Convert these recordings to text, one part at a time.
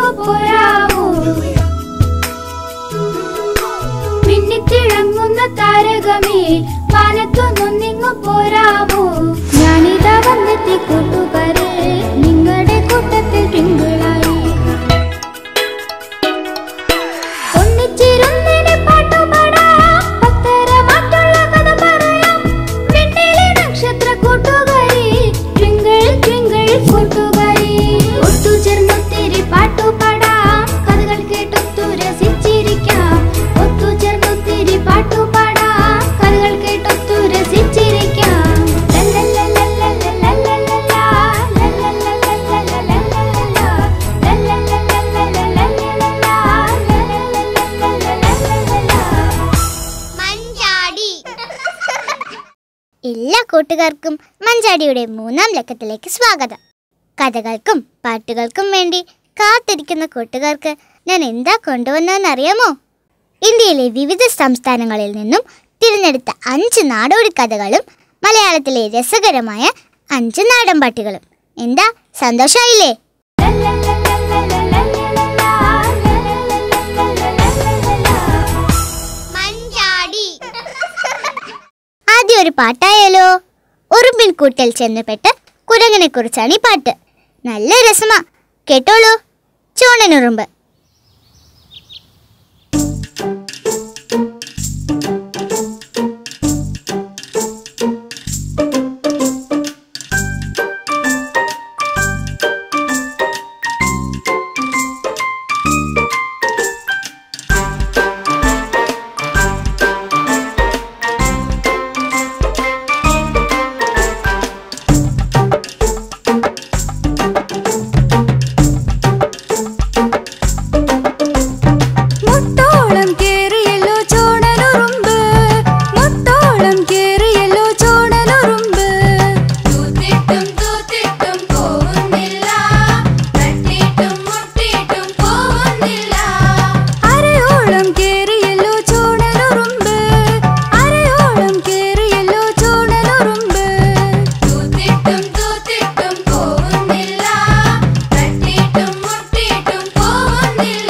നിന്നിങ്ങു പോരാമോ മിന്നിത്തിളങ്ങുന്ന താരകമേ മാനത്തു നിന്നിങ്ങു പോരാമോ ഞാനിതാ വന്നെത്തി കൂട്ടുകാരെ നിങ്ങളുടെ കൂട്ടത്തിൽ തിങ്കളായി ഒന്നിച്ചിരുന്നിനി പാട്ടുപാടാം പത്തരമാറ്റുള്ള കഥ പറയാം വെണ്ണിലെ നക്ഷത്ര കൂട്ടുകാരി ട്വിങ്കിൾ ട്വിങ്കിൾ കൂട്ടുകാരി ഒത്തുചേർന്നൊത്തിരി പാട്ടുപാടാം കഥകൾ കേട്ടൊത്തു രസിച്ചിരിക്കാം ഒത്തുചേർന്നൊത്തിരി പാട്ടുപാടാം കഥകൾ കേട്ടൊത്തു രസിച്ചിരിക്കാം ലല്ലല്ലല്ലല്ലല്ലല്ലല്ലല്ലാ, ലല്ലല്ലല്ലല്ലല്ലല്ലല്ലാ, ലല്ലല്ലല്ലല്ലല്ലല്ലല്ലാ, ലല്ലല്ലല്ലല്ലല്ലല്ലാ. മഞ്ചാടി എല്ലാ കൂട്ടുകാർക്കും മഞ്ചാടിയുടെ മൂന്നാം ലക്കത്തിലേക്ക് സ്വാഗതം കഥകൾക്കും പാട്ടുകൾക്കും വേണ്ടി കാത്തിരിക്കുന്ന കൂട്ടുകാർക്ക് ഞാൻ എന്താ കൊണ്ടുവന്നതെന്നറിയാമോ ഇന്ത്യയിലെ വിവിധ സംസ്ഥാനങ്ങളിൽ നിന്നും തിരഞ്ഞെടുത്ത അഞ്ച് നാടോടി കഥകളും മലയാളത്തിലെ രസകരമായ അഞ്ച് നാടൻ പാട്ടുകളും എന്താ സന്തോഷമായില്ലേ മഞ്ചാടി ആദ്യം ഒരു പാട്ടായാലോ ഉറുമ്പിൻ കൂട്ടിൽ ചെന്നുപെട്ട് കുരങ്ങനെ കുറിച്ചാണ് ഈ പാട്ട് നല്ല രസമാ കേട്ടോളൂ ചോണനുറുമ്പ് മുട്ടോളം കേറിയല്ലോ ചോണനുറുമ്പ് മുട്ടോളം കേറിയല്ലോ ചോണനുറുമ്പ് തൂത്തിട്ടും തൂത്തിട്ടും പോകുന്നില്ല തട്ടിയിട്ടും മുട്ടിയിട്ടും പോകുന്നില്ല അരയോളം കേറിയല്ലോ ചോണനുറുമ്പ് അരയോളം കേറിയല്ലോ ചോണനുറുമ്പ് തൂത്തിട്ടും തൂത്തിട്ടും പോകുന്നില്ല തട്ടിയിട്ടും മുട്ടിയിട്ടും പോകുന്നില്ല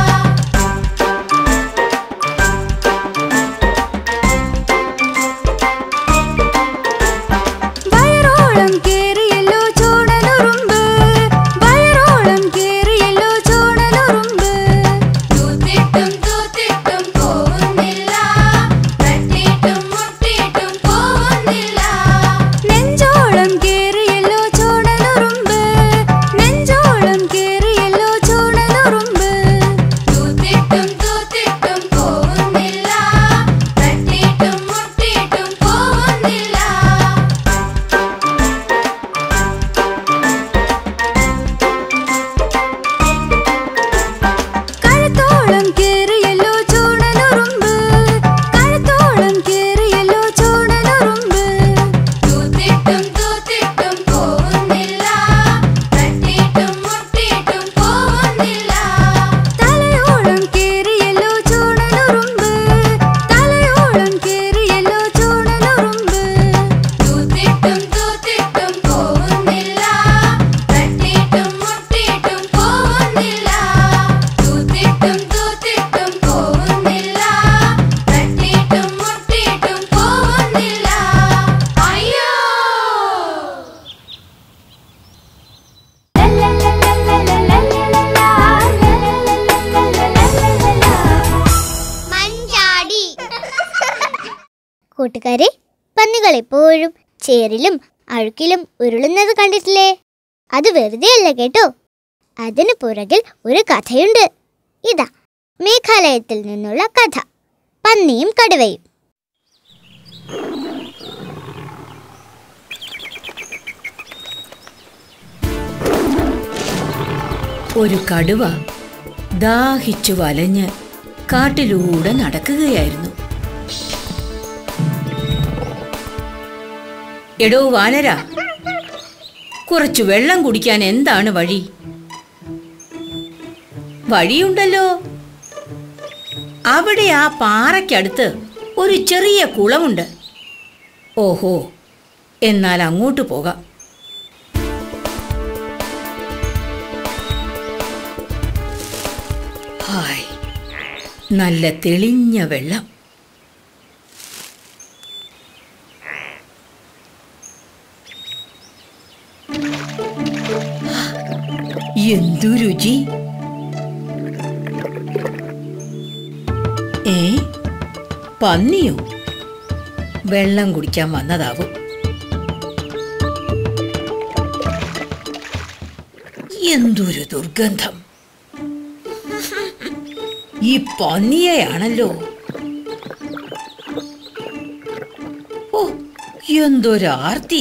വയറോളം കേറിയല്ലോ ചോണനുറുമ്പ് വയറോളം കേറിയല്ലോ ചോണനുറുമ്പ് തൂത്തിട്ടും തൂത്തിട്ടും പോകുന്നില്ല തട്ടിയിട്ടും മുട്ടിയിട്ടും പോകുന്നില്ല നെഞ്ചോളം കേറിയല്ലോ ചോണനുറുമ്പ് നെഞ്ചോളം കേറിയല്ലോ ചോണനുറുമ്പ് തൂത്തിട്ടും തൂത്തിട്ടും പോകുന്നില്ല തട്ടിയിട്ടും മുട്ടിയിട്ടും പോകുന്നില്ല കഴുത്തോളം കേറിയല്ലോ ചോണനുറുമ്പ് കഴുത്തോളം കേറിയല്ലോ ചോണനുറുമ്പ് തൂത്തിട്ടും തൂത്തിട്ടും പോകുന്നില്ല തട്ടിയിട്ടും മുട്ടിയിട്ടും പോകുന്നില്ല തലയോളം കേറിയല്ലോ ചോണനുറുമ്പ് തലയോളം കേറിയല്ലോ ചോണനുറുമ്പ് തൂത്തിട്ടും തൂത്തിട്ടും പോകുന്നില്ല തട്ടിയിട്ടും മുട്ടിയിട്ടും പോകുന്നില്ല തൂത്തിട്ടും തൂത്തിട്ടും പോകുന്നില്ല തട്ടിയിട്ടും മുട്ടിയിട്ടും പോകുന്നില്ല അയ്യോ മഞ്ചാടി കൂട്ടുകാരെ പന്നികൾ എപ്പോഴും ചേറിലും അഴുക്കിലും ഉരുളുന്നത് കണ്ടിട്ടില്ലേ അത് വെറുതെ അല്ല കേട്ടോ അതിനു പുറകിൽ ഒരു കഥയുണ്ട് ഇതാ മേഘാലയത്തിൽ നിന്നുള്ള കഥ പന്നിയും കടുവയും ഒരു കടുവ ദാഹിച്ചു വലഞ്ഞ് കാട്ടിലൂടെ നടക്കുകയായിരുന്നു എടോ വാനര കുറച്ചു വെള്ളം കുടിക്കാൻ എന്താണ് വഴി വഴിയുണ്ടല്ലോ അവിടെ ആ പാറയ്ക്കടുത്ത് ഒരു ചെറിയ കുളമുണ്ട് ഓഹോ എന്നാൽ അങ്ങോട്ട് പോകാം ഹായ് നല്ല തെളിഞ്ഞ വെള്ളം എന്തു രുചി ഏ പന്നിയോ വെള്ളം കുടിക്കാൻ വന്നതാവും എന്തൊരു ദുർഗന്ധം ഈ പന്നിയെയാണല്ലോ ഓ എന്തൊരു ആർത്തി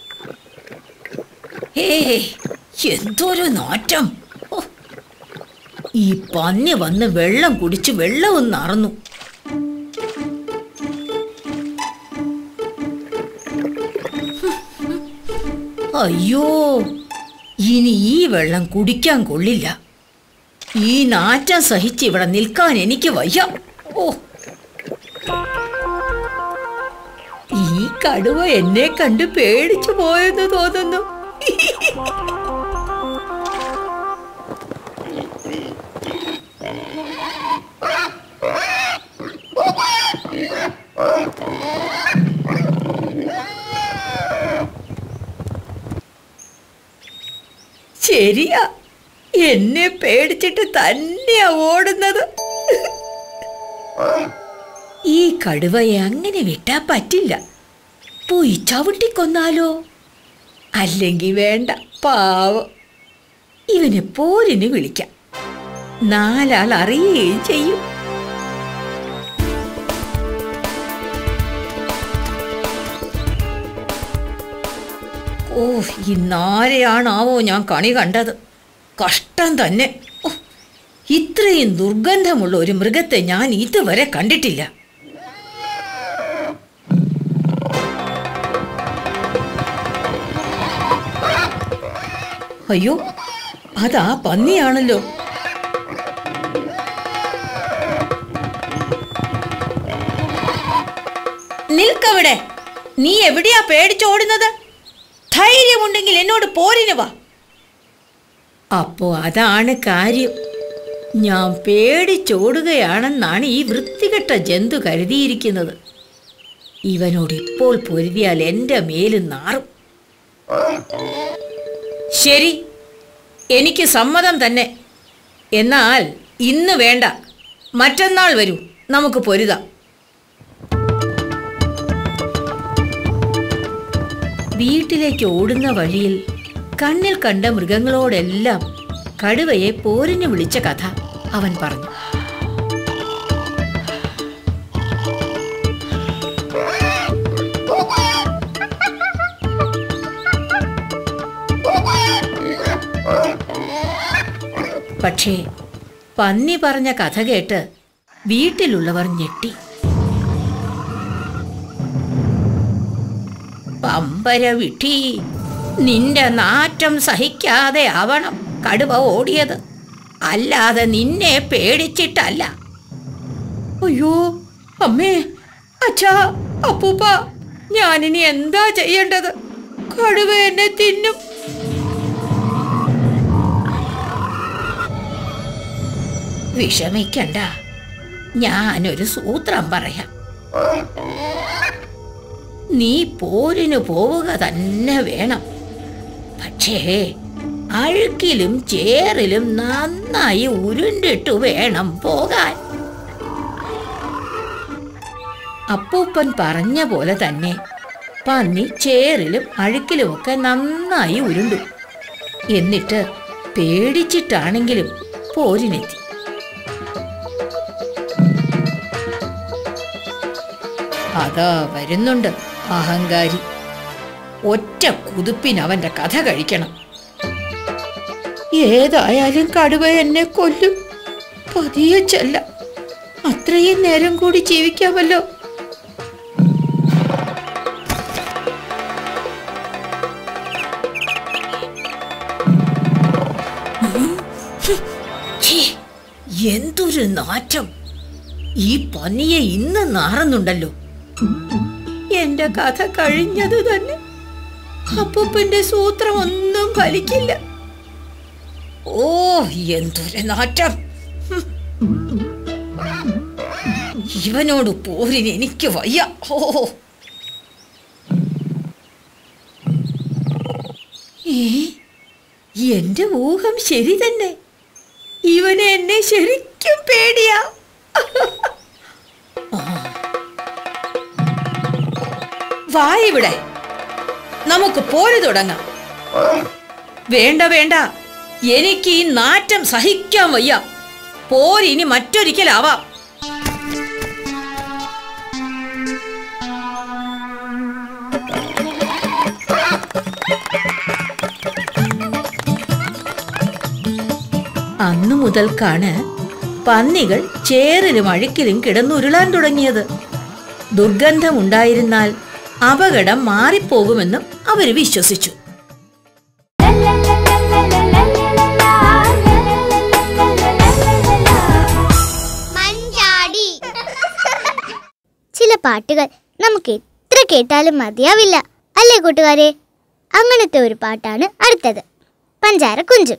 ഏ എന്തൊരു നാറ്റം ഓ, ഈ പന്നി വന്ന് വെള്ളം കുടിച്ച് വെള്ളവും നിറന്നു അയ്യോ ഇനി ഈ വെള്ളം കുടിക്കാൻ കൊള്ളില്ല ഈ നാറ്റം സഹിച്ച് ഇവിടെ നിൽക്കാൻ എനിക്ക് വയ്യ ഓ ഈ കടുവ എന്നെ കണ്ട് പേടിച്ചു പോയെന്ന് തോന്നുന്നു ശരിയാ എന്നെ പേടിച്ചിട്ട് തന്നെയാ ഓടുന്നത് ഈ കടുവയെ അങ്ങനെ വിട്ടാ പറ്റില്ല പോയി ചവിട്ടിക്കൊന്നാലോ അല്ലെങ്കിൽ വേണ്ട പാവം ഇവനെ പോരിന് വിളിക്കാം നാലാൾ അറിയുകയും ചെയ്യും ഓ ഇന്നാരെയാണാവോ ഞാൻ കണി കണ്ടത് കഷ്ടം തന്നെ ഓ, ഇത്രയും ദുർഗന്ധമുള്ള ഒരു മൃഗത്തെ ഞാൻ ഇതുവരെ കണ്ടിട്ടില്ല അയ്യോ അതാ പന്നിയാണല്ലോ നിൽക്കവിടെ നീ എവിടെയാ പേടിച്ചോടുന്നത് ധൈര്യമുണ്ടെങ്കിൽ എന്നോട് പോരിന് വാ അപ്പോ അതാണ് കാര്യം ഞാൻ പേടിച്ചോടുകയാണെന്നാണ് ഈ വൃത്തികെട്ട ജന്തു കരുതിയിരിക്കുന്നത് ഇവനോട് ഇപ്പോൾ പൊരുതിയാൽ എൻ്റെ മേല് നാറും ശരി എനിക്ക് സമ്മതം തന്നെ എന്നാൽ ഇന്ന് വേണ്ട മറ്റന്നാൾ വരൂ നമുക്ക് പൊരുതാം വീട്ടിലേക്ക് ഓടുന്ന വഴിയിൽ കണ്ണിൽ കണ്ട മൃഗങ്ങളോടെല്ലാം കടുവയെ പോരിന് വിളിച്ച കഥ അവൻ പറഞ്ഞു പക്ഷേ പന്നി പറഞ്ഞ കഥ കേട്ട് വീട്ടിലുള്ളവർ ഞെട്ടി പമ്പര വിട്ടി നിന്റെ നാറ്റം സഹിക്കാതെ ആവണം കടുവ ഓടിയത് അല്ലാതെ നിന്നെ പേടിച്ചിട്ടല്ല അയ്യോ അമ്മേ അച്ഛാ അപ്പൂപ്പ ഞാനിനി എന്താ ചെയ്യേണ്ടത് കടുവ എന്നെ തിന്നും വിഷമിക്കണ്ട ഞാനൊരു സൂത്രം പറയാം നീ പോരിന് പോവുക തന്നെ വേണം പക്ഷേ അഴുക്കിലും ചേറിലും നന്നായി ഉരുണ്ടിട്ടു വേണം പോകാൻ അപ്പൂപ്പൻ പറഞ്ഞ പോലെ തന്നെ പന്നി ചേറിലും അഴുക്കിലുമൊക്കെ നന്നായി ഉരുണ്ടു എന്നിട്ട് പേടിച്ചിട്ടാണെങ്കിലും പോരിനെത്തി അതാ വരുന്നുണ്ട് അഹങ്കാരി ഒറ്റ കുതിപ്പിന് അവന്റെ കഥ കഴിക്കണം ഏതായാലും കടുവ എന്നെ കൊല്ലും പതിയെ ചെല്ല അത്രയും നേരം കൂടി ജീവിക്കാമല്ലോ ഛീ, എന്തൊരു നാറ്റം ഈ പന്നിയെ ഇന്ന് നാറുന്നുണ്ടല്ലോ എന്റെ കഥ കഴിഞ്ഞത് തന്നെ അപ്പൂപ്പന്റെ സൂത്രം ഒന്നും ഫലിക്കില്ല ഓ എന്തൊരു നാറ്റം ഹും, ഇവനോട് പോരിന് എനിക്ക് വയ്യ ഓ ഏ എന്റെ ഊഹം ശരി തന്നെ ഇവനെ എന്നെ ശരിക്കും പേടിയാ ആ. വാ ഇവിടെ നമുക്ക് പോര് തുടങ്ങാം വേണ്ട വേണ്ട എനിക്ക് ഈ നാറ്റം സഹിക്കാൻ വയ്യ പോരിനി മറ്റൊരിക്കലാവാം അന്നു മുതൽക്കാണ് പന്നികൾ ചേറിലും അഴുക്കിലും കിടന്നുരുളാൻ തുടങ്ങിയത് ദുർഗന്ധമുണ്ടായിരുന്നാൽ അപകടം മാറിപ്പോകുമെന്നും അവർ വിശ്വസിച്ചു മഞ്ചാടി ചില പാട്ടുകൾ നമുക്ക് എത്ര കേട്ടാലും മതിയാവില്ല അല്ലേ കൂട്ടുകാരെ അങ്ങനത്തെ ഒരു പാട്ടാണ് അടുത്തത് പഞ്ചാര കുഞ്ചു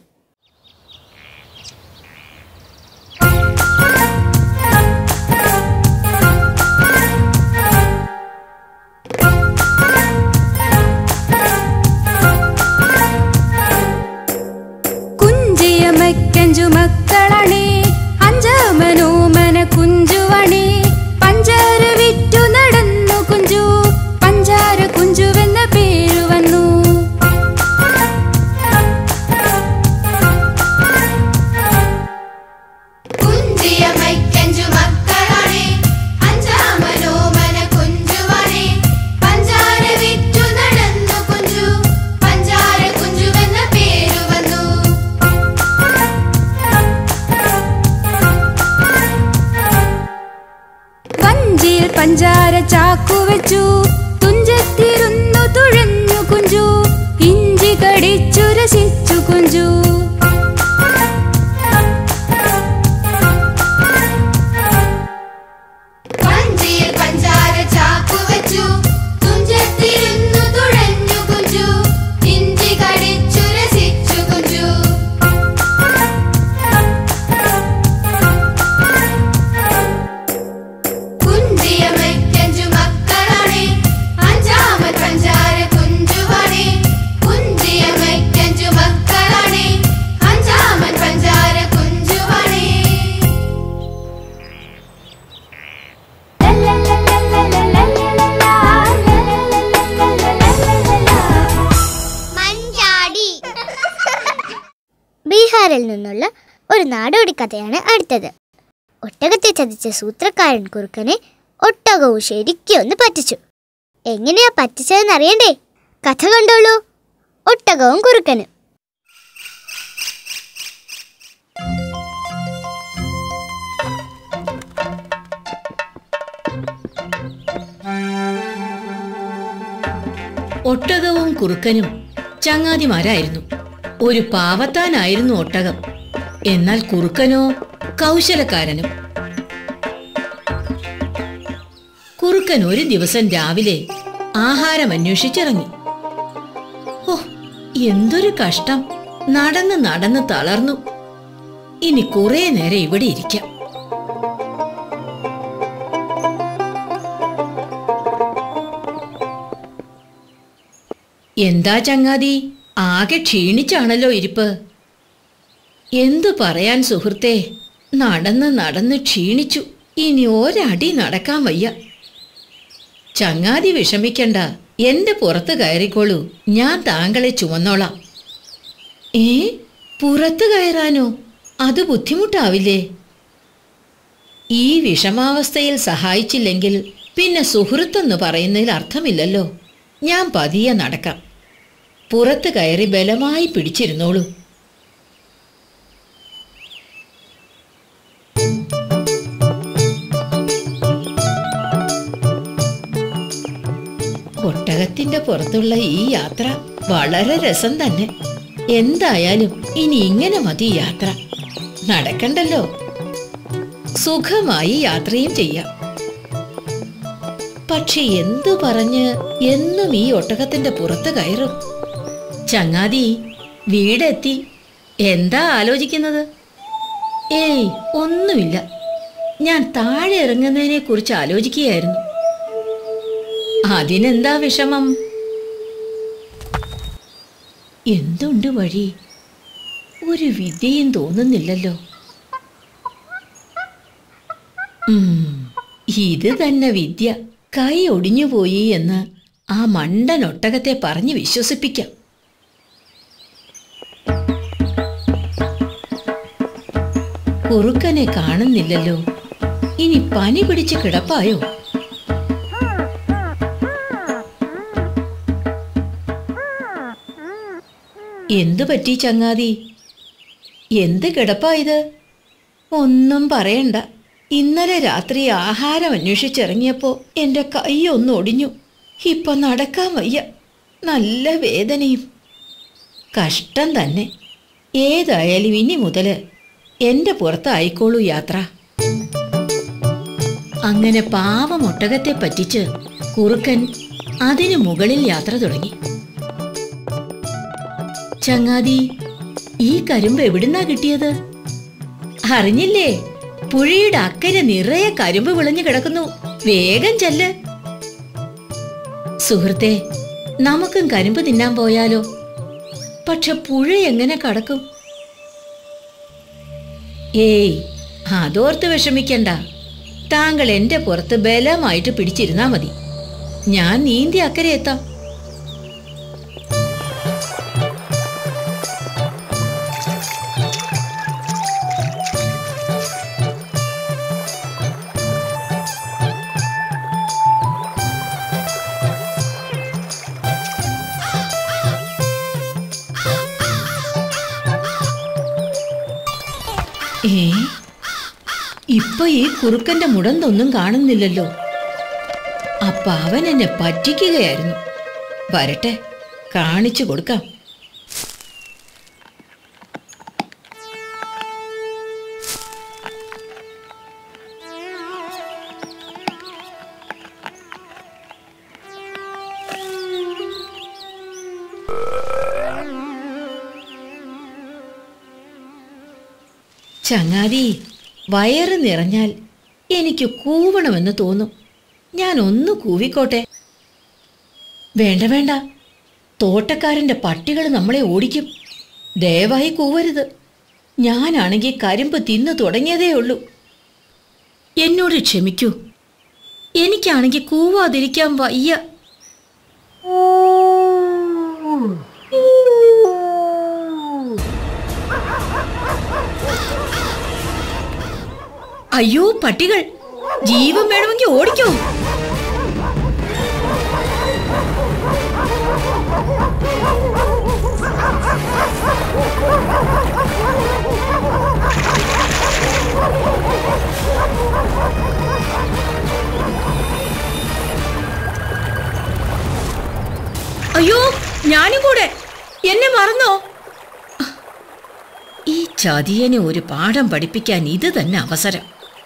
കുഞ്ചിയമയ്ക്കഞ്ചു മക്കളണേ അഞ്ചാമനോമന കുഞ്ചുവണേ പഞ്ചാര വിറ്റു നടന്നു കുഞ്ചു പഞ്ചാര കുഞ്ചുവെന്ന പേരു വന്നു കുഞ്ചിയമയ്ക്കഞ്ചു മക്കളാണേ അഞ്ചാമനോമന കുഞ്ചുവാണേ പഞ്ചാര വിറ്റു നടന്നു കുഞ്ചു പഞ്ചാര കുഞ്ചുവെന്ന പേരു വന്നു വഞ്ചിയിൽ പഞ്ചാര ചാക്കു വെച്ചു തുഞ്ചത്തിരുന്നു തുഴഞ്ഞു കുഞ്ചു ഇഞ്ചി കടിച്ചു രസിച്ചു കുഞ്ചു വഞ്ചിയിൽ പഞ്ചാര ചാക്കു വെച്ചു തുഞ്ചത്തിരുന്നു തുഴഞ്ഞു കുഞ്ചു ഇഞ്ചി കടിച്ചു രസിച്ചു കുഞ്ചു കുഞ്ചിയമയ്ക്കഞ്ചു മക്കളാണേ അഞ്ചാമൻ പഞ്ചാര കുഞ്ചുവാണേ കുഞ്ചിയമയ്ക്കഞ്ചു മക്കളാണേ അഞ്ചാമൻ പഞ്ചാര കുഞ്ചുവാണേ മഞ്ചാടി ബീഹാറിൽ നിന്നുള്ള ഒരു നാടോടി കഥയാണ് അടുത്തത് ഒട്ടകത്തെ ചതിച്ച സൂത്രക്കാരൻ കുറുക്കനെ ഒട്ടകവും ശരിക്കും ഒന്ന് പറ്റിച്ചു എങ്ങനെയാ പറ്റിച്ചതെന്ന് അറിയണ്ടേ കഥ കണ്ടോളൂ ഒട്ടകവും കുറുക്കനും ഒട്ടകവും കുറുക്കനും ചങ്ങാതിമാരായിരുന്നു ഒരു പാവത്താനായിരുന്നു ഒട്ടകം എന്നാൽ കുറുക്കനോ കൗശലക്കാരനും കുറുക്കൻ ഒരു ദിവസം രാവിലെ ആഹാരം അന്വേഷിച്ചിറങ്ങി ഓ എന്തൊരു കഷ്ടം നടന്ന് നടന്ന് തളർന്നു ഇനി കുറെ നേരം ഇവിടെ ഇരിക്കാം എന്താ ചങ്ങാതി ആകെ ക്ഷീണിച്ചാണല്ലോ ഇരിപ്പ് എന്തു പറയാൻ സുഹൃത്തേ നടന്ന് നടന്ന് ക്ഷീണിച്ചു ഇനി ഒരടി നടക്കാൻ വയ്യ ചങ്ങാതി വിഷമിക്കണ്ട എന്റെ പുറത്ത് കയറിക്കോളൂ ഞാൻ താങ്കളെ ചുമന്നോളാം ഏ പുറത്ത് കയറാനോ അത് ബുദ്ധിമുട്ടാവില്ലേ ഈ വിഷമാവസ്ഥയിൽ സഹായിച്ചില്ലെങ്കിൽ പിന്നെ സുഹൃത്തെന്ന് പറയുന്നതിൽ അർത്ഥമില്ലല്ലോ ഞാൻ പതിയെ നടക്കാം പുറത്ത് കയറി ബലമായി പിടിച്ചിരുന്നോളൂ ഒട്ടകത്തിന്റെ പുറത്തുള്ള ഈ യാത്ര വളരെ രസം തന്നെ എന്തായാലും ഇനി ഇങ്ങനെ മതി യാത്ര നടക്കണ്ടല്ലോ സുഖമായി യാത്രയും ചെയ്യാം പക്ഷെ എന്തു പറഞ്ഞ് എന്നും ഈ ഒട്ടകത്തിന്റെ പുറത്ത് കയറും ചങ്ങാതി വീടെത്തി എന്താ ആലോചിക്കുന്നത് ഏയ് ഒന്നുമില്ല ഞാൻ താഴെ ഇറങ്ങുന്നതിനെ കുറിച്ച് ആലോചിക്കുകയായിരുന്നു അതിനെന്താ വിഷമം എന്തുണ്ട് വഴി ഒരു വിദ്യയും തോന്നുന്നില്ലല്ലോ ഉം, ഇത് തന്നെ വിദ്യ കൈ ഒടിഞ്ഞുപോയി എന്ന് ആ മണ്ടൻ ഒട്ടകത്തെ പറഞ്ഞ് വിശ്വസിപ്പിക്കാം കുറുക്കനെ കാണുന്നില്ലല്ലോ ഇനി പനി പിടിച്ച് കിടപ്പായോ എന്തു പറ്റി ചങ്ങാതി എന്ത് കിടപ്പായത് ഒന്നും പറയണ്ട ഇന്നലെ രാത്രി ആഹാരം അന്വേഷിച്ചിറങ്ങിയപ്പോ എന്റെ കൈ ഒന്ന് ഒടിഞ്ഞു ഇപ്പൊ നടക്കാൻ വയ്യ നല്ല വേദനയും കഷ്ടം തന്നെ ഏതായാലും ഇനി മുതല് എന്റെ പുറത്തായിക്കോളൂ യാത്ര അങ്ങനെ പാവം ഒട്ടകത്തെ പറ്റിച്ച് കുറുക്കൻ അതിനു മുകളിൽ യാത്ര തുടങ്ങി ചങ്ങാതി ഈ കരിമ്പ് എവിടുന്നാ കിട്ടിയത് അറിഞ്ഞില്ലേ പുഴയുടെ അക്കരെ നിറയെ കരിമ്പ് വിളഞ്ഞു കിടക്കുന്നു വേഗം ചെല്ല് സുഹൃത്തെ നമുക്കും കരിമ്പ് തിന്നാൻ പോയാലോ പക്ഷെ പുഴ എങ്ങനെ കടക്കും ഏയ് അതോർത്ത് വിഷമിക്കണ്ട താങ്കൾ എന്റെ പുറത്ത് ബലമായിട്ട് പിടിച്ചിരുന്നാ മതി ഞാൻ നീന്തി അക്കരെ എത്താം ഏ ഇപ്പൊ ഈ കുറുക്കന്റെ മുടന്തൊന്നും കാണുന്നില്ലല്ലോ അപ്പൊ അവൻ എന്നെ പറ്റിക്കുകയായിരുന്നു വരട്ടെ കാണിച്ചു കൊടുക്കാം ചങ്ങാതി വയറ് നിറഞ്ഞാൽ എനിക്ക് കൂവണമെന്ന് തോന്നും ഞാൻ ഒന്ന് കൂവിക്കോട്ടെ വേണ്ട വേണ്ട തോട്ടക്കാരന്റെ പട്ടികൾ നമ്മളെ ഓടിക്കും ദയവായി കൂവരുത് ഞാനാണെങ്കിൽ കരിമ്പ് തിന്നു തുടങ്ങിയതേ ഉള്ളൂ എന്നോട് ക്ഷമിക്കൂ എനിക്കാണെങ്കിൽ കൂവാതിരിക്കാൻ വയ്യ അയ്യോ പട്ടികൾ ജീവൻ വേണമെങ്കിൽ ഓടിക്കോ അയ്യോ ഞാനും കൂടെ എന്നെ മറന്നോ ഈ ചതിയനെ ഒരു പാഠം പഠിപ്പിക്കാൻ ഇത് തന്നെ അവസരം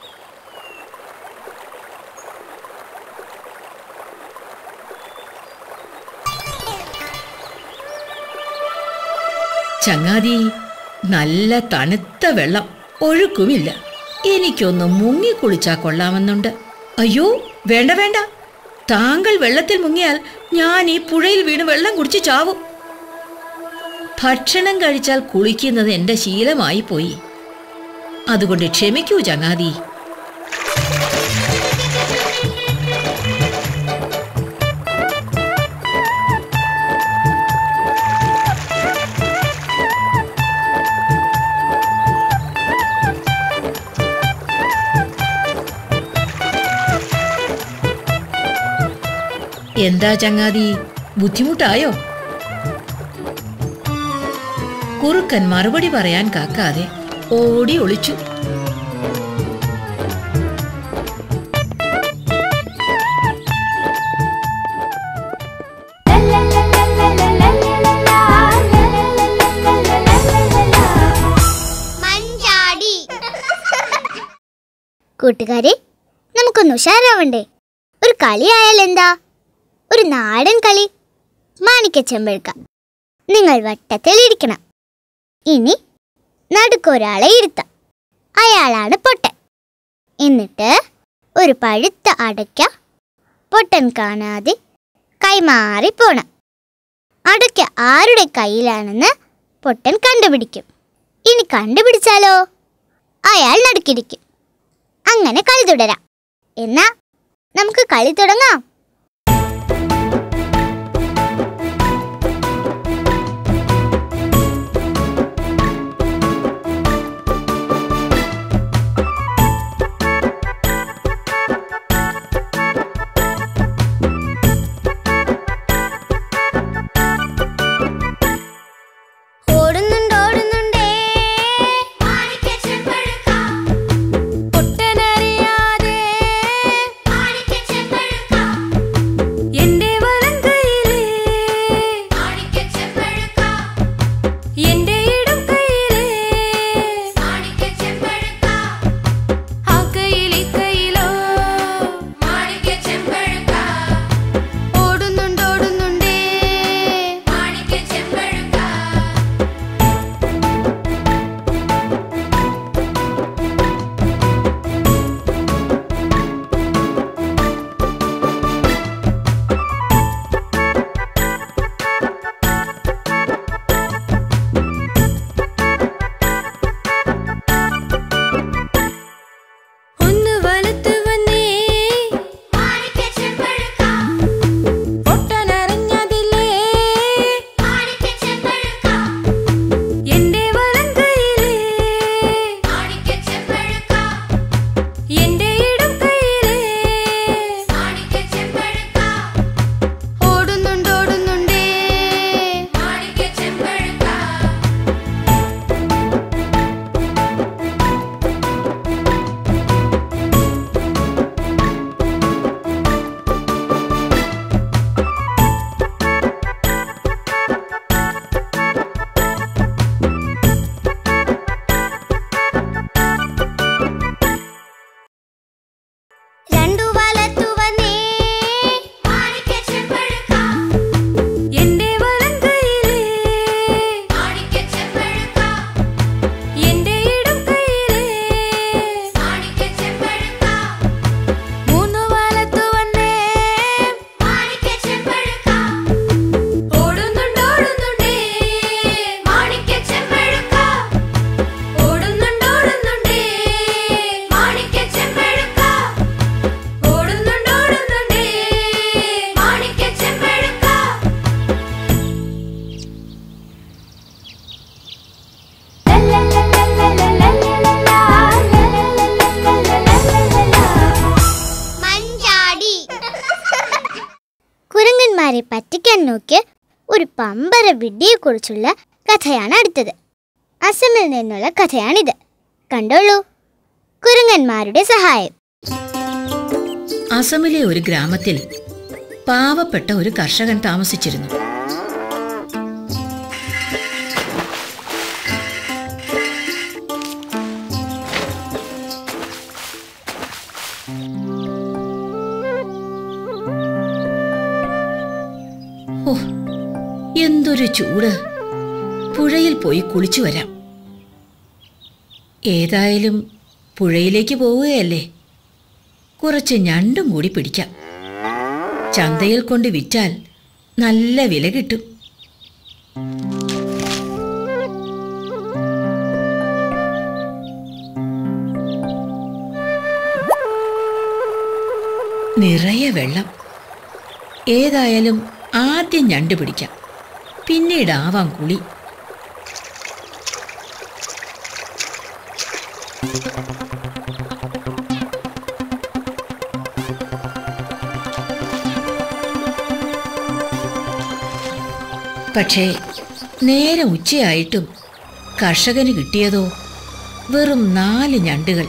ചങ്ങാതി നല്ല തണുത്ത വെള്ളം ഒഴുക്കുമില്ല എനിക്കൊന്ന് മുങ്ങിക്കുളിച്ചാ കൊള്ളാമെന്നുണ്ട് അയ്യോ വേണ്ട വേണ്ട താങ്കൾ വെള്ളത്തിൽ മുങ്ങിയാൽ ഞാൻ ഈ പുഴയിൽ വീണ് വെള്ളം കുടിച്ച് ചാവും ഭക്ഷണം കഴിച്ചാൽ കുളിക്കുന്നത് എന്റെ ശീലമായി പോയി അതുകൊണ്ട് ക്ഷമിക്കൂ ചങ്ങാതി എന്താ ചങ്ങാതി ബുദ്ധിമുട്ടായോ കുറുക്കൻ മറുപടി പറയാൻ കാക്കാതെ ഓടി ഒളിച്ചു മഞ്ചാടി കൂട്ടുകാരെ നമുക്കൊന്ന് ഉഷാറാവണ്ടേ ഒരു കളി ആയാൽ എന്താ ഒരു നാടൻ കളി മാണിക്കച്ചെമ്പഴുക്ക നിങ്ങൾ വട്ടത്തിൽ ഇരിക്കണം ഇനി നടുക്കൊരാളെ ഇരുത്താം അയാളാണ് പൊട്ടൻ എന്നിട്ട് ഒരു പഴുത്ത അടയ്ക്ക പൊട്ടൻ കാണാതെ കൈമാറി പോണം അടയ്ക്ക ആരുടെ കയ്യിലാണെന്ന് പൊട്ടൻ കണ്ടുപിടിക്കും ഇനി കണ്ടുപിടിച്ചാലോ അയാൾ നടുക്കിരിക്കും അങ്ങനെ കളി തുടരാം എന്നാ നമുക്ക് കളി തുടങ്ങാം ഓടുന്നുണ്ട് ഓടുന്നുണ്ടേ മാണിക്യ ചെമ്പഴുക്ക പൊട്ടനറിയാതെ മാണിക്യ ചെമ്പഴുക്ക എന്റെ വലം കൈയിലെ മാണിക്യ ചെമ്പഴുക്ക എന്റെ ഇടം കൈയിലെ മാണിക്യ ചെമ്പഴുക്ക ആ കൈയിൽ ഈ കൈയിലോ മാണിക്യ ചെമ്പഴുക്ക ഓടുന്നുണ്ട് ഓടുന്നുണ്ടേ മാണിക്യ ചെമ്പഴുക്ക ഒന്ന് വലത്ത് വന്നേ മാണിക്യ ചെമ്പഴുക്ക പൊട്ടനറിഞ്ഞതില്ലേ മാണിക്യ ചെമ്പഴുക്ക എന്റെ വലം കൈയിലെ മാണിക്യ ചെമ്പഴുക്ക എന്റെ ഇടം കൈയിലെ മാണിക്യ ചെമ്പഴുക്ക ഓടുന്നുണ്ട് ഓടുന്നുണ്ടേ മാണിക്യ ചെമ്പഴുക്ക രണ്ടു വലത്തു വന്നേ മാണിക്യ ചെമ്പഴുക്ക എന്റെ വലം കൈയിലെ മാണിക്യ ചെമ്പഴുക്ക എന്റെ ഇടം കൈയിലെ മാണിക്യ ചെമ്പഴുക്ക മൂന്ന് വലത്ത് വന്നേ മാണിക്യ ചെമ്പഴുക്ക ഓടുന്നുണ്ട് ഓടുന്നുണ്ടേ മാണിക്യ ചെമ്പഴുക്ക ഓടുന്നുണ്ട് ഓടുന്നുണ്ടേ മാണിക്യ ചെമ്പഴുക്ക ഓടുന്നുണ്ട് ഓടുന്നുണ്ടേ മാണിക്യ ചെമ്പഴുക്ക മഞ്ചാടി കുരങ്ങന്മാരെ പറ്റിക്കാൻ നോക്കിയ ഒരു പമ്പര വിഡ്ഢിയെക്കുറിച്ചുള്ള കഥയാണ് അടുത്തത് അസമിൽ നിന്നുള്ള കഥയാണിത് കണ്ടോളൂ കുരങ്ങന്മാരുടെ സഹായം അസമിലെ ഒരു ഗ്രാമത്തിൽ പാവപ്പെട്ട ഒരു കർഷകൻ താമസിച്ചിരുന്നു ഓ എന്തൊരു ചൂട് പുഴയിൽ പോയി കുളിച്ചു വരാം ഏതായാലും പുഴയിലേക്ക് പോവുകയല്ലേ കുറച്ച് ഞണ്ടും കൂടി പിടിക്കാം ചന്തയിൽ കൊണ്ട് വിറ്റാൽ നല്ല വില കിട്ടും നിറയെ വെള്ളം ഏതായാലും ആദ്യം ഞണ്ട് പിടിക്കാം പിന്നീട് ആവാം കുളി പക്ഷേ നേരം ഉച്ചയായിട്ടും കർഷകന് കിട്ടിയതോ വെറും നാല് ഞണ്ടുകൾ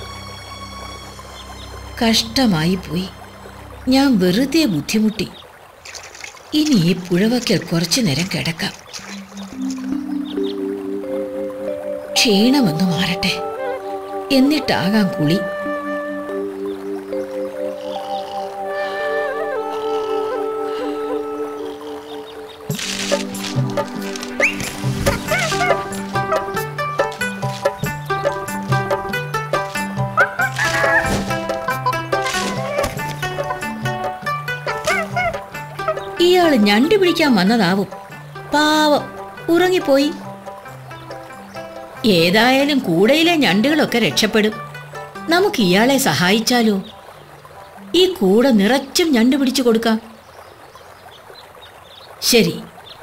കഷ്ടമായി പോയി ഞാൻ വെറുതെ ബുദ്ധിമുട്ടി ഇനി ഈ പുഴവക്കൽ കുറച്ചു നേരം കിടക്കാം ക്ഷീണമൊന്നു മാറട്ടെ എന്നിട്ടാകാം കുളി ഇയാള് ഞണ്ട് പിടിക്കാൻ വന്നതാവും പാവം ഉറങ്ങിപ്പോയി ഏതായാലും കൂടയിലെ ഞണ്ടുകളൊക്കെ രക്ഷപ്പെടും നമുക്ക് ഇയാളെ സഹായിച്ചാലോ ഈ കൂട നിറച്ചും ഞണ്ട് പിടിച്ചു കൊടുക്കാം ശരി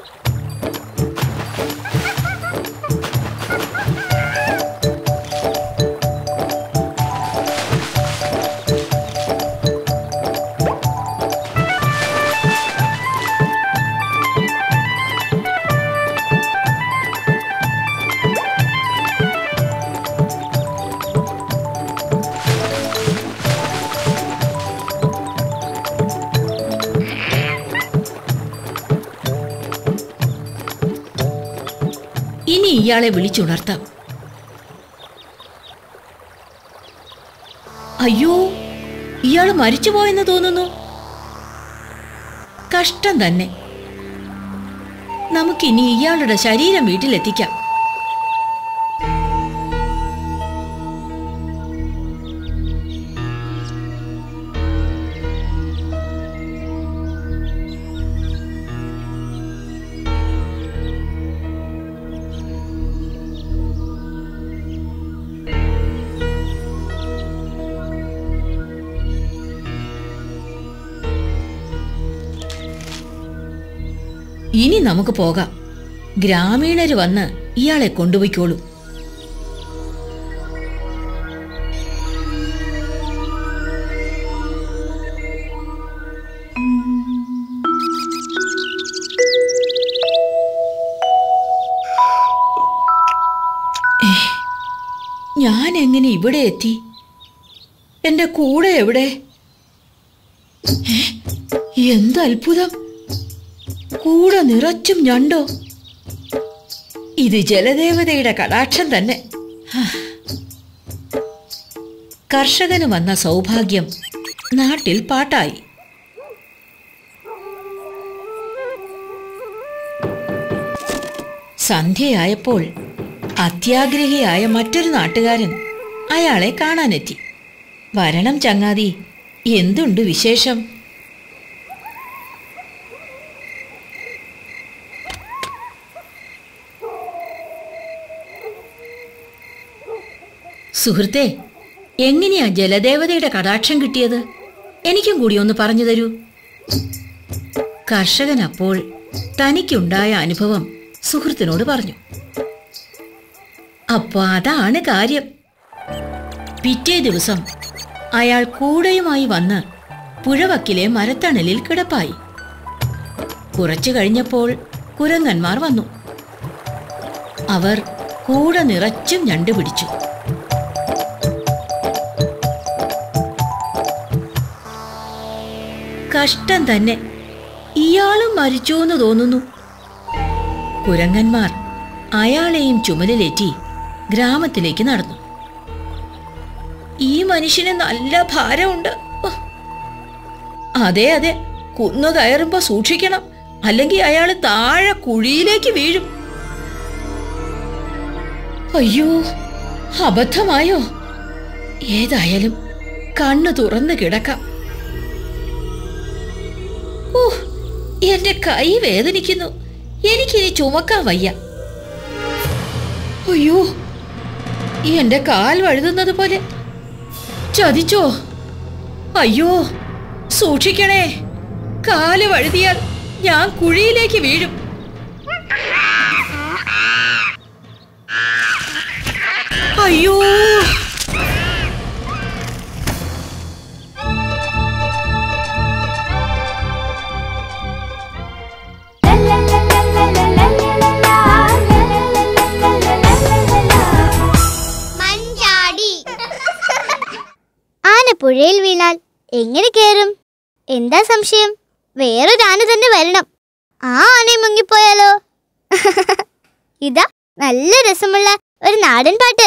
ഇനി ഇയാളെ വിളിച്ചുണർത്താം അയ്യോ ഇയാള് മരിച്ചുപോയെന്ന് തോന്നുന്നു കഷ്ടം തന്നെ നമുക്കിനി ഇയാളുടെ ശരീരം വീട്ടിലെത്തിക്കാം ഇനി നമുക്ക് പോകാം ഗ്രാമീണര് വന്ന് ഇയാളെ കൊണ്ടുപോയിക്കോളൂ ഏ, ഞാൻ എങ്ങനെ ഇവിടെ എത്തി എന്റെ കൂടെ എവിടെ ഏ, എന്ത് അത്ഭുതം കൂടെ നിറച്ചും ഞണ്ടോ ഇത് ജലദേവതയുടെ കടാക്ഷം തന്നെ ഹാ. കർഷകന് വന്ന സൗഭാഗ്യം നാട്ടിൽ പാട്ടായി സന്ധ്യയായപ്പോൾ അത്യാഗ്രഹിയായ മറ്റൊരു നാട്ടുകാരൻ അയാളെ കാണാനെത്തി വരണം ചങ്ങാതി എന്തുണ്ട് വിശേഷം സുഹൃത്തെ എങ്ങനെയാ ജലദേവതയുടെ കടാക്ഷം കിട്ടിയത് എനിക്കും കൂടി ഒന്ന് പറഞ്ഞു തരൂ കർഷകൻ അപ്പോൾ തനിക്കുണ്ടായ അനുഭവം സുഹൃത്തിനോട് പറഞ്ഞു അപ്പൊ അതാണ് കാര്യം പിറ്റേ ദിവസം അയാൾ കൂടയുമായി വന്ന് പുഴവക്കിലെ മരത്തണലിൽ കിടപ്പായി കുറച്ചു കഴിഞ്ഞപ്പോൾ കുരങ്ങന്മാർ വന്നു അവർ കൂട നിറച്ചും ഞണ്ട് പിടിച്ചു കഷ്ടം തന്നെ ഇയാളും മരിച്ചു എന്ന് തോന്നുന്നു കുരങ്ങന്മാർ അയാളെയും ചുമലിലേറ്റി ഗ്രാമത്തിലേക്ക് നടന്നു ഈ മനുഷ്യന് നല്ല ഭാരമുണ്ട് ഓ. അതെ അതെ കുന്നു കയറുമ്പോ സൂക്ഷിക്കണം അല്ലെങ്കിൽ അയാൾ താഴെ കുഴിയിലേക്ക് വീഴും അയ്യോ അബദ്ധമായോ ഏതായാലും കണ്ണു തുറന്നു കിടക്കാം ഓ എന്റെ കൈ വേദനിക്കുന്നു എനിക്കിനി ചുമക്കാൻ വയ്യ അയ്യോ എന്റെ കാൽ വഴുതുന്നത് പോലെ ചതിച്ചോ അയ്യോ സൂക്ഷിക്കണേ കാല് വഴുതിയാൽ ഞാൻ കുഴിയിലേക്ക് വീഴും അയ്യോ മഞ്ചാടി ആന പുഴയിൽ വീണാൽ എങ്ങനെ കേറും എന്താ സംശയം വേറൊരു ആന തന്നെ വരണം ആ ആനയും മുങ്ങിപ്പോയാലോ ഇതാ നല്ല രസമുള്ള ഒരു നാടൻ പാട്ട്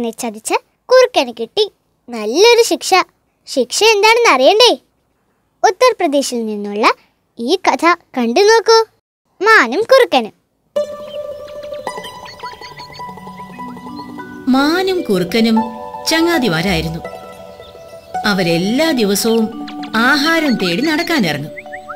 കുറുക്കനെ ചതിച്ച് കുറുക്കന് കിട്ടി നല്ലൊരു ശിക്ഷ ശിക്ഷ എന്താണെന്ന് അറിയണ്ടേ ഉത്തർപ്രദേശിൽ നിന്നുള്ള ഈ കഥ കണ്ടു നോക്കൂ മാനും കുറുക്കനും മാനും കുറുക്കനും ചങ്ങാതിമാരായിരുന്നു അവരെല്ലാ ദിവസവും ആഹാരം തേടി നടക്കാനിറങ്ങും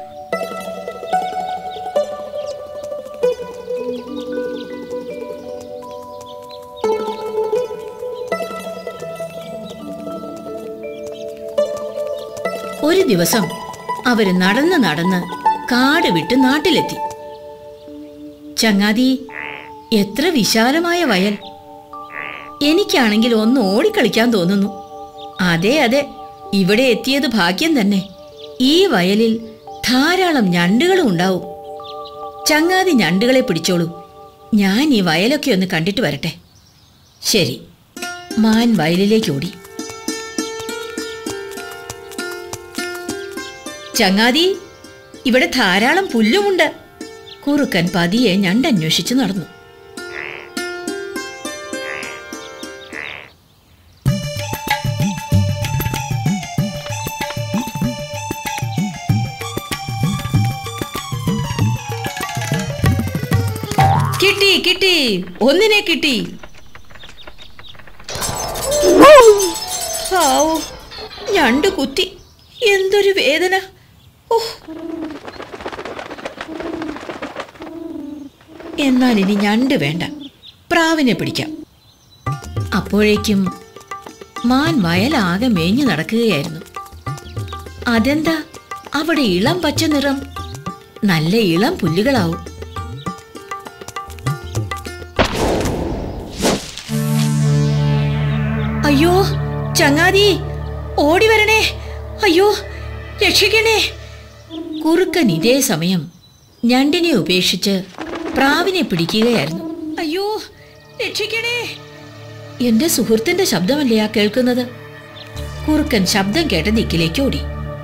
ഒരു ദിവസം അവര് നടന്ന് നടന്ന് കാട് വിട്ട് നാട്ടിലെത്തി ചങ്ങാതി എത്ര വിശാലമായ വയൽ എനിക്കാണെങ്കിൽ ഒന്ന് ഓടിക്കളിക്കാൻ തോന്നുന്നു അതെ അതെ ഇവിടെ എത്തിയത് ഭാഗ്യം തന്നെ ഈ വയലിൽ ധാരാളം ഞണ്ടുകളും ഉണ്ടാവും ചങ്ങാതി ഞണ്ടുകളെ പിടിച്ചോളൂ ഞാൻ ഈ വയലൊക്കെ ഒന്ന് കണ്ടിട്ട് വരട്ടെ ശരി മാൻ വയലിലേക്ക് ഓടി ചങ്ങാതി ഇവിടെ ധാരാളം പുല്ലുമുണ്ട് കുറുക്കൻ പതിയെ ഞണ്ടന്വേഷിച്ച് നടന്നു കിട്ടി കിട്ടി ഒന്നിനെ കിട്ടി ഹാവൂ, ഞണ്ട് കുത്തി എന്തൊരു വേദന ഓ എന്നാൽ ഇനി ഞണ്ട് വേണ്ട പ്രാവിനെ പിടിക്കാം അപ്പോഴേക്കും മാൻ വയലാകെ മേഞ്ഞു നടക്കുകയായിരുന്നു അതെന്താ അവിടെ ഇളം പച്ച നിറം നല്ല ഇളം പുല്ലുകളാവും അയ്യോ ചങ്ങാതി ഓടി വരണേ അയ്യോ രക്ഷിക്കണേ കുറുക്കൻ ഇതേ സമയം ഞണ്ടിനെ ഉപേക്ഷിച്ച് പ്രാവിനെ പിടിക്കുകയായിരുന്നു അയ്യോ രക്ഷിക്കണേ എന്റെ സുഹൃത്തിന്റെ ശബ്ദമല്ലേ ആ കേൾക്കുന്നത് കുറുക്കൻ ശബ്ദം കേട്ട ദിക്കിലേക്ക് ഓടി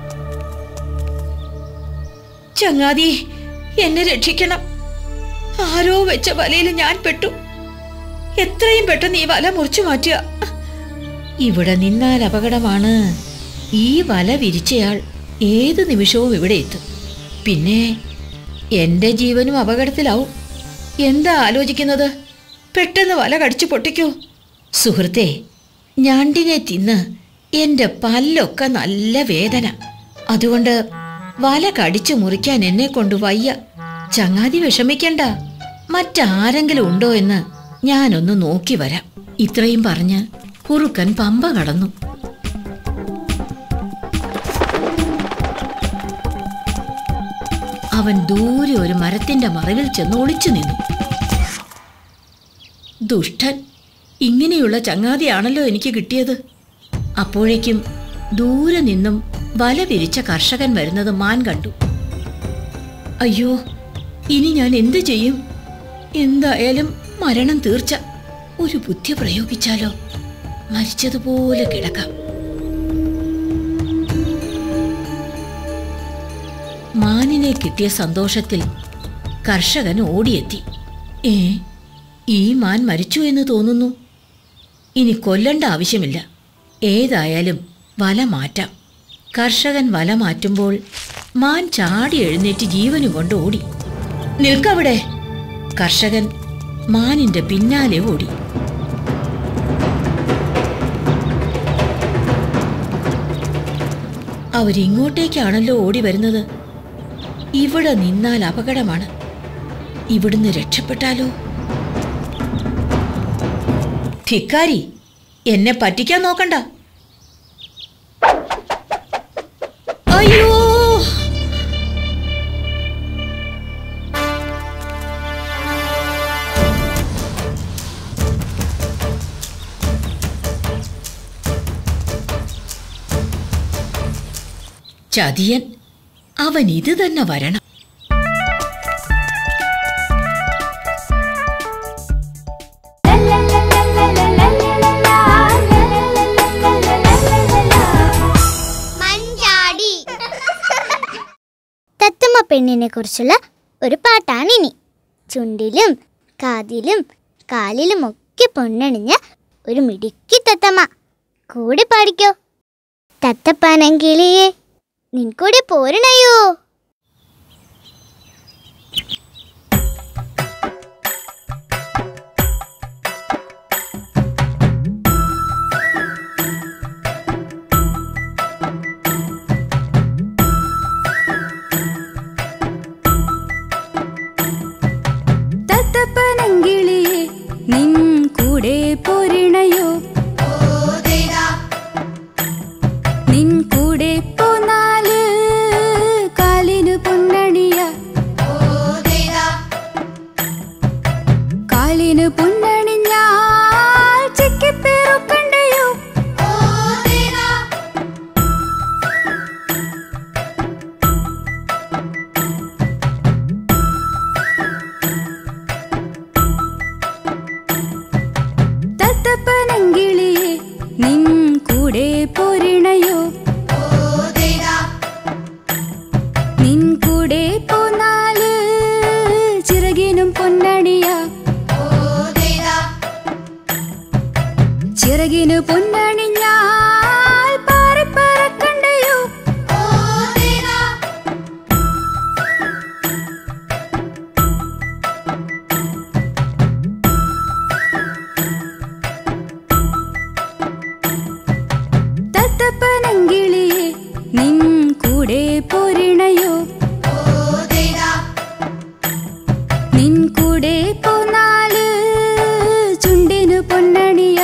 ചങ്ങാതി എന്നെ രക്ഷിക്കണം ആരോ വെച്ച വലയിൽ ഞാൻ പെട്ടു എത്രയും പെട്ടെന്ന് ഈ വല മുറിച്ചു മാറ്റുക ഇവിടെ നിന്നാൽ അപകടമാണ് ഈ വല വിരിച്ചയാൾ ഏത് നിമിഷവും ഇവിടെ എത്തും പിന്നെ എന്റെ ജീവനും അപകടത്തിലാവും എന്താ ആലോചിക്കുന്നത് പെട്ടെന്ന് വല കടിച്ചു പൊട്ടിക്കൂ സുഹൃത്തെ ഞണ്ടിനെ തിന്ന് എന്റെ പല്ലൊക്കെ നല്ല വേദന അതുകൊണ്ട് വല കടിച്ചു മുറിക്കാൻ എന്നെ കൊണ്ട് വയ്യ ചങ്ങാതി വിഷമിക്കണ്ട മറ്റാരെങ്കിലും ഉണ്ടോ എന്ന് ഞാനൊന്ന് നോക്കി വരാം ഇത്രയും പറഞ്ഞ് കുറുക്കൻ പമ്പ കടന്നു അവൻ ദൂരെ ഒരു മരത്തിന്റെ മറവിൽ ചെന്ന് ഒളിച്ചു നിന്നു ദുഷ്ടൻ ഇങ്ങനെയുള്ള ചങ്ങാതിയാണല്ലോ എനിക്ക് കിട്ടിയത് അപ്പോഴേക്കും ദൂരെ നിന്നും വല വിരിച്ച കർഷകൻ വരുന്നത് മാൻ കണ്ടു അയ്യോ ഇനി ഞാൻ എന്തു ചെയ്യും എന്തായാലും മരണം തീർച്ച ഒരു ബുദ്ധി പ്രയോഗിച്ചാലോ മരിച്ചതുപോലെ കിടക്കാം മാനിനെ കിട്ടിയ സന്തോഷത്തിൽ കർഷകൻ ഓടിയെത്തി ഏ ഈ മാൻ മരിച്ചു എന്ന് തോന്നുന്നു ഇനി കൊല്ലണ്ട ആവശ്യമില്ല ഏതായാലും വല മാറ്റാം കർഷകൻ വല മാറ്റുമ്പോൾ മാൻ ചാടി എഴുന്നേറ്റ് ജീവനും കൊണ്ട് ഓടി നിൽക്കവിടെ കർഷകൻ മാനിന്റെ പിന്നാലെ ഓടി അവരിങ്ങോട്ടേക്കാണല്ലോ ഓടി വരുന്നത് ഇവിടെ നിന്നാൽ അപകടമാണ് ഇവിടുന്ന് രക്ഷപ്പെട്ടാലോ ധിക്കാരി എന്നെ പറ്റിക്കാൻ നോക്കണ്ട അയ്യോ ചതിയൻ അവൻ ഇത് തന്നെ വരണം മഞ്ചാടി തത്തമ്മ പെണ്ണിനെ കുറിച്ചുള്ള ഒരു പാട്ടാണിനി ചുണ്ടിലും കാതിലും കാലിലും ഒക്കെ പൊന്നണിഞ്ഞ ഒരു മിടുക്കി തത്തമ്മ കൂടെ പാടിക്കോ തത്തപ്പനങ്കിളിയെ നിൻ കൂടെ പോരണയോ തത്തപ്പനങ്കിളിയെ നിൻ കൂടെ പോരിണയോ നിൻ കൂടെ പോന്നാല് കാലിന് പൊന്നണിയ കാലിന് പൊന്നണിഞ്ഞാൽ ചിക്കിപ്പേറുക്കണ്ടയോ തത്തപ്പനങ്കിളിയെ നിൻ കൂടെ പോരിണയോ നിൻ കൂടെ പോന്നാല് ചിറകിനും പൊന്നണിയ ചിറകിന് പൊന്നണിഞ്ഞാൽ പാറിപ്പറക്കണ്ടയോ തത്തപ്പനങ്കിളിയെ നിൻ കൂടെ പോരിണയോ നിൻ കൂടെ പോന്നാല് ചുണ്ടിന് പൊന്നണിയ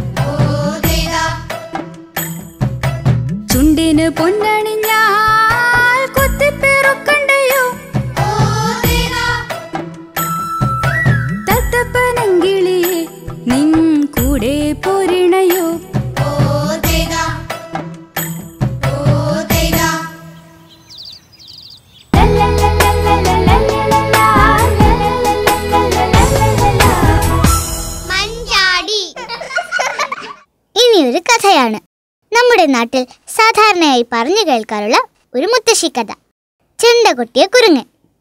ചുണ്ടിന് പൊന്നണിഞ്ഞാൽ കൊത്തിപ്പേറുക്കണ്ടയോ തത്തപ്പനങ്കിളിയെ നിൻ കൂടെ പോരിണയോ മഞ്ചാടി ഇനി ഒരു കഥയാണ് നമ്മുടെ നാട്ടിൽ സാധാരണയായി പറഞ്ഞു കേൾക്കാറുള്ള ഒരു മുത്തശ്ശി കഥ ചെണ്ട കൊട്ടിയ കുരുങ്ങൻ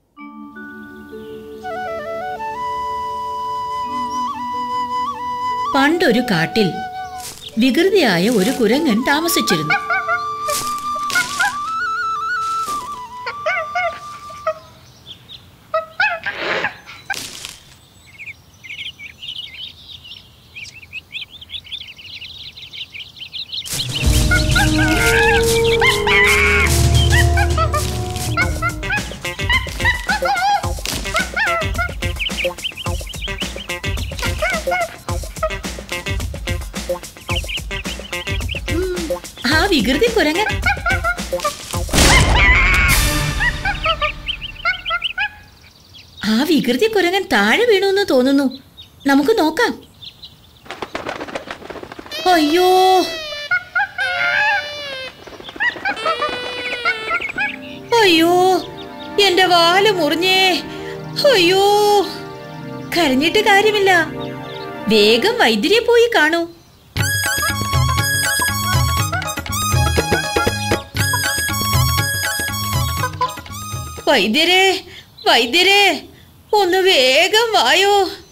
പണ്ടൊരു കാട്ടിൽ വികൃതിയായ ഒരു കുരങ്ങൻ താമസിച്ചിരുന്നു ആ വികൃതി കുരങ്ങൻ ആ വികൃതി കുരങ്ങൻ താഴെ വീണു എന്ന് തോന്നുന്നു നമുക്ക് നോക്കാം അയ്യോ അയ്യോ എന്റെ വാല് മുറിഞ്ഞേ അയ്യോ കരഞ്ഞിട്ട് കാര്യമില്ല വേഗം വൈദ്യരെ പോയി കാണൂ വൈദ്യരെ വൈദ്യരെ ഒന്ന് വേഗം വായോ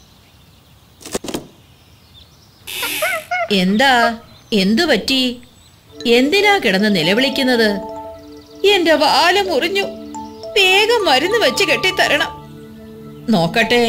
എന്താ എന്തു പറ്റി എന്തിനാ കിടന്ന് നിലവിളിക്കുന്നത് എന്റെ വാല് മുറിഞ്ഞു വേഗം മരുന്ന് വെച്ച് കെട്ടിത്തരണം നോക്കട്ടെ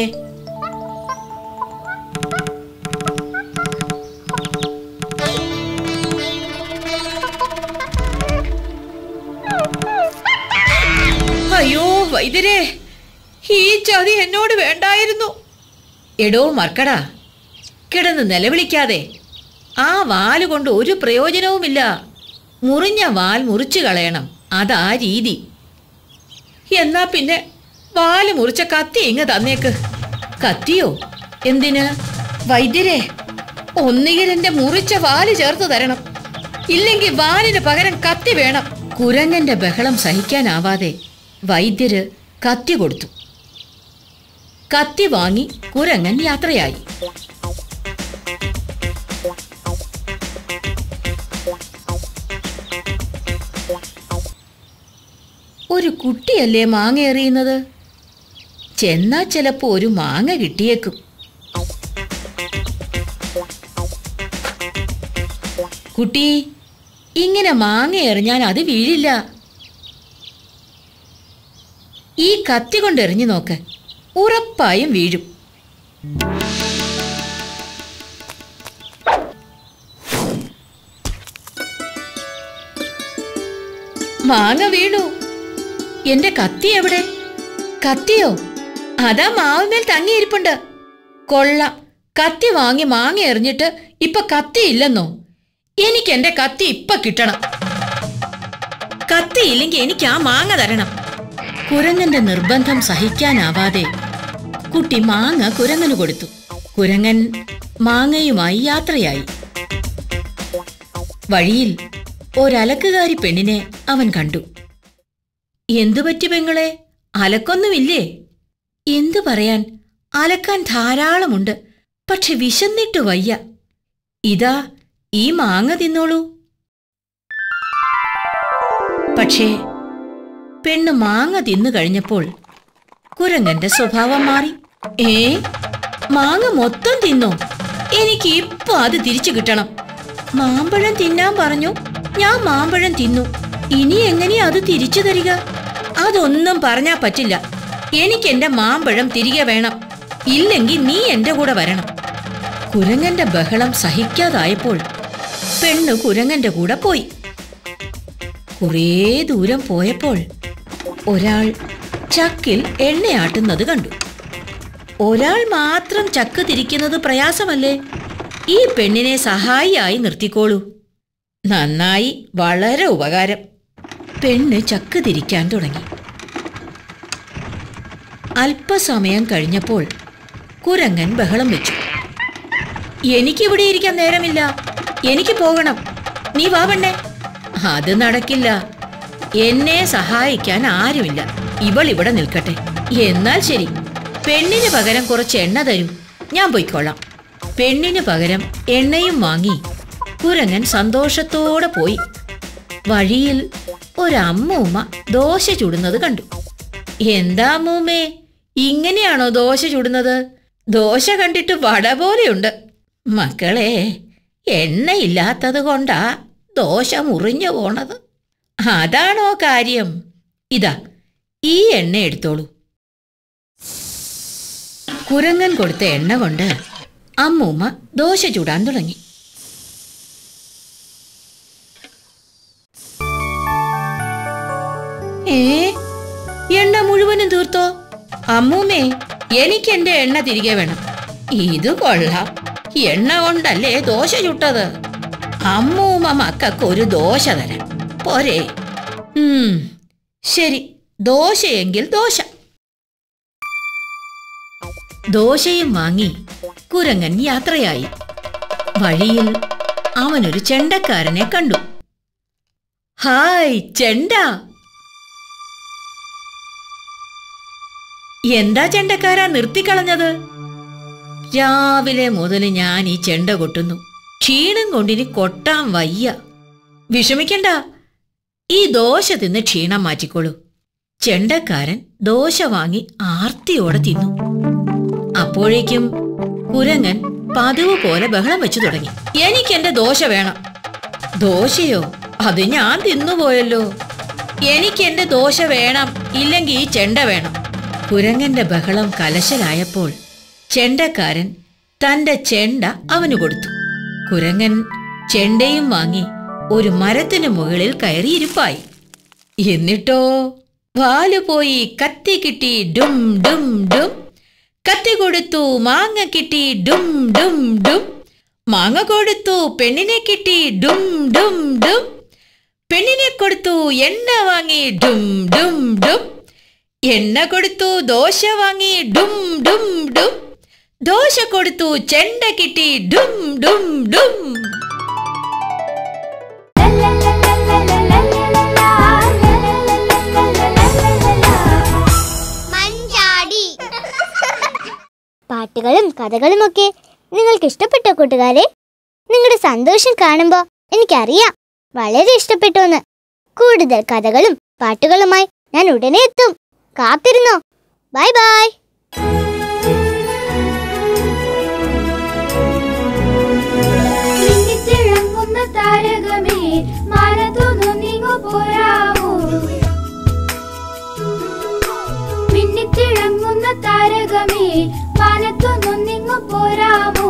അയ്യോ വൈദ്യരെ ഈ ചതി എന്നോട് വേണ്ടായിരുന്നു എടോ മർക്കടാ കിടന്ന് നിലവിളിക്കാതെ ആ വാല് കൊണ്ട് ഒരു പ്രയോജനവുമില്ല മുറിഞ്ഞ വാൽ മുറിച്ചു കളയണം അതാ രീതി എന്നാ പിന്നെ വാല് മുറിച്ച കത്തി ഇങ്ങ് തന്നേക്ക് കത്തിയോ എന്തിന് വൈദ്യരെ ഒന്നുകിൽ എന്റെ മുറിച്ച വാല് ചേർത്ത് തരണം ഇല്ലെങ്കിൽ വാലിന് പകരം കത്തി വേണം കുരങ്ങന്റെ ബഹളം സഹിക്കാനാവാതെ വൈദ്യര് കത്തി കൊടുത്തു കത്തി വാങ്ങി കുരങ്ങൻ യാത്രയായി ഒരു കുട്ടിയല്ലേ മാങ്ങ എറിയുന്നത് ചെന്നാ ചിലപ്പോ ഒരു മാങ്ങ കിട്ടിയേക്കും കുട്ടി ഇങ്ങനെ മാങ്ങ എറിഞ്ഞാൽ അത് വീഴില്ല ഈ കത്തി കൊണ്ട് എറിഞ്ഞു നോക്ക് ഉറപ്പായും വീഴും മാങ്ങ വീണു എന്റെ കത്തി എവിടെ കത്തിയോ അതാ മാവുമേൽ തങ്ങിയിരിപ്പുണ്ട് കൊള്ളാം കത്തി വാങ്ങി മാങ്ങ എറിഞ്ഞിട്ട് ഇപ്പൊ കത്തി ഇല്ലെന്നോ എനിക്ക് എന്റെ കത്തി ഇപ്പൊ കിട്ടണം കത്തി ഇല്ലെങ്കിൽ എനിക്ക് ആ മാങ്ങ തരണം കുരങ്ങന്റെ നിർബന്ധം സഹിക്കാനാവാതെ കുട്ടി മാങ്ങ കുരങ്ങന് കൊടുത്തു കുരങ്ങൻ മാങ്ങയുമായി യാത്രയായി വഴിയിൽ ഒരലക്കുകാരി പെണ്ണിനെ അവൻ കണ്ടു എന്തു പറ്റി പെങ്ങളെ അലക്കൊന്നുമില്ലേ എന്തു പറയാൻ അലക്കാൻ ധാരാളമുണ്ട് പക്ഷെ വിശന്നിട്ട് വയ്യ ഇതാ ഈ മാങ്ങ തിന്നോളൂ പക്ഷേ പെണ്ണ് മാങ്ങ തിന്നു കഴിഞ്ഞപ്പോൾ കുരങ്ങന്റെ സ്വഭാവം മാറി ഏ മാങ്ങ മൊത്തം തിന്നോ എനിക്ക് ഇപ്പൊ അത് തിരിച്ചു കിട്ടണം മാമ്പഴം തിന്നാൻ പറഞ്ഞു ഞാൻ മാമ്പഴം തിന്നു ഇനി എങ്ങനെയാ അത് തിരിച്ചു തരിക അതൊന്നും പറഞ്ഞാ പറ്റില്ല എനിക്ക് എന്റെ മാമ്പഴം തിരികെ വേണം ഇല്ലെങ്കിൽ നീ എന്റെ കൂടെ വരണം കുരങ്ങന്റെ ബഹളം സഹിക്കാതായപ്പോൾ പെണ്ണ് കുരങ്ങന്റെ കൂടെ പോയി കുറേ ദൂരം പോയപ്പോൾ ഒരാൾ ചക്കിൽ എണ്ണയാട്ടുന്നത് കണ്ടു ഒരാൾ മാത്രം ചക്ക് തിരിക്കുന്നത് പ്രയാസമല്ലേ ഈ പെണ്ണിനെ സഹായിയായി നിർത്തിക്കോളൂ നന്നായി വളരെ ഉപകാരം പെണ്ണ് ചക്ക് തിരിക്കാൻ തുടങ്ങി അല്പസമയം കഴിഞ്ഞപ്പോൾ കുരങ്ങൻ ബഹളം വെച്ചു എനിക്കിവിടെ ഇരിക്കാൻ നേരമില്ല എനിക്ക് പോകണം നീ വാ പെണ്ണേ അത് നടക്കില്ല എന്നെ സഹായിക്കാൻ ആരുമില്ല ഇവൾ ഇവിടെ നിൽക്കട്ടെ എന്നാൽ ശരി പെണ്ണിന് പകരം കുറച്ച് എണ്ണ തരൂ ഞാൻ പോയിക്കൊള്ളാം പെണ്ണിന് പകരം എണ്ണയും വാങ്ങി കുരങ്ങൻ സന്തോഷത്തോടെ പോയി വഴിയിൽ ഒരമ്മൂമ്മ ദോശ ചുടുന്നത് കണ്ടു എന്താ അമ്മൂമ്മേ ഇങ്ങനെയാണോ ദോശ ചുടുന്നത് ദോശ കണ്ടിട്ട് വട പോലെയുണ്ട് മക്കളെ എണ്ണയില്ലാത്തത് കൊണ്ടാ ദോശ മുറിഞ്ഞു പോണത് അതാണോ കാര്യം ഇതാ ഈ എണ്ണ എടുത്തോളൂ കുരങ്ങൻ കൊടുത്ത എണ്ണ കൊണ്ട് അമ്മൂമ്മ ദോശ ചുടാൻ തുടങ്ങി ഏ എണ്ണ മുഴുവനും തീർത്തോ അമ്മൂമ്മേ എനിക്ക് എന്റെ എണ്ണ തിരികെ വേണം ഇത് കൊള്ളാം എണ്ണ കൊണ്ടല്ലേ ദോശ ചുട്ടത് അമ്മൂമ്മ മക്കൾക്ക് ഒരു ദോശ തരാം പോരെ ഉം ശരി ദോശയെങ്കിൽ ദോശ ദോശയും വാങ്ങി കുരങ്ങൻ യാത്രയായി വഴിയിൽ അവനൊരു ചെണ്ടക്കാരനെ കണ്ടു ഹായ് ചെണ്ട എന്താ ചെണ്ടക്കാരാ നിർത്തിക്കളഞ്ഞത് രാവിലെ മുതൽ ഞാൻ ഈ ചെണ്ട കൊട്ടുന്നു ക്ഷീണം കൊണ്ടിനി കൊട്ടാൻ വയ്യ വിഷമിക്കണ്ട ഈ ദോശ തിന്ന് ക്ഷീണം മാറ്റിക്കോളൂ ചെണ്ടക്കാരൻ ദോശ വാങ്ങി ആർത്തിയോടെ തിന്നു അപ്പോഴേക്കും കുരങ്ങൻ പതിവ് പോലെ ബഹളം വെച്ചു തുടങ്ങി എനിക്ക് എന്റെ ദോശ വേണം ദോശയോ അത് ഞാൻ തിന്നുപോയല്ലോ എനിക്ക് എന്റെ ദോശ വേണം ഇല്ലെങ്കിൽ ഈ ചെണ്ട വേണം കുരങ്ങന്റെ ബഹളം കലശലായപ്പോൾ ചെണ്ടക്കാരൻ തന്റെ ചെണ്ട അവന് കൊടുത്തു കുരങ്ങൻ ചെണ്ടയും വാങ്ങി ഒരു മരത്തിനു മുകളിൽ കയറിയിരിപ്പായി എന്നിട്ടോ വാല് പോയി കത്തി കിട്ടി ഡും ഡും ഡും കത്തി കൊടുത്തു മാങ്ങ കിട്ടി ഡും ഡും ഡും മാങ്ങ കൊടുത്തു പെണ്ണിനെ കിട്ടി ഡും ഡും ഡും പെണ്ണിനെ കൊടുത്തു എണ്ണ വാങ്ങി ഡും ഡും ഡും എണ്ണ കൊടുത്തു ദോശ വാങ്ങി ഡും ഡും ഡും ദോശ കൊടുത്തു ചെണ്ട കിട്ടി ഡും ഡും ഡും മഞ്ചാടി പാട്ടുകളും കഥകളുമൊക്കെ നിങ്ങൾക്ക് ഇഷ്ടപ്പെട്ടോ കൂട്ടുകാരെ നിങ്ങളുടെ സന്തോഷം കാണുമ്പോൾ എനിക്കറിയാം വളരെ ഇഷ്ടപ്പെട്ടു എന്ന് കൂടുതൽ കഥകളും പാട്ടുകളുമായി ഞാൻ ഉടനെ എത്തും കാത്തിരുന്നോ ബൈ ബൈ മിന്നിത്തിളങ്ങുന്ന താര താരകമേ മാനത്തൊന്നു നീങ്ങു പോരാമോ മിന്നിത്തിളങ്ങുന്ന താരകമേ മാനത്തൊന്നു നീങ്ങു പോരാമോ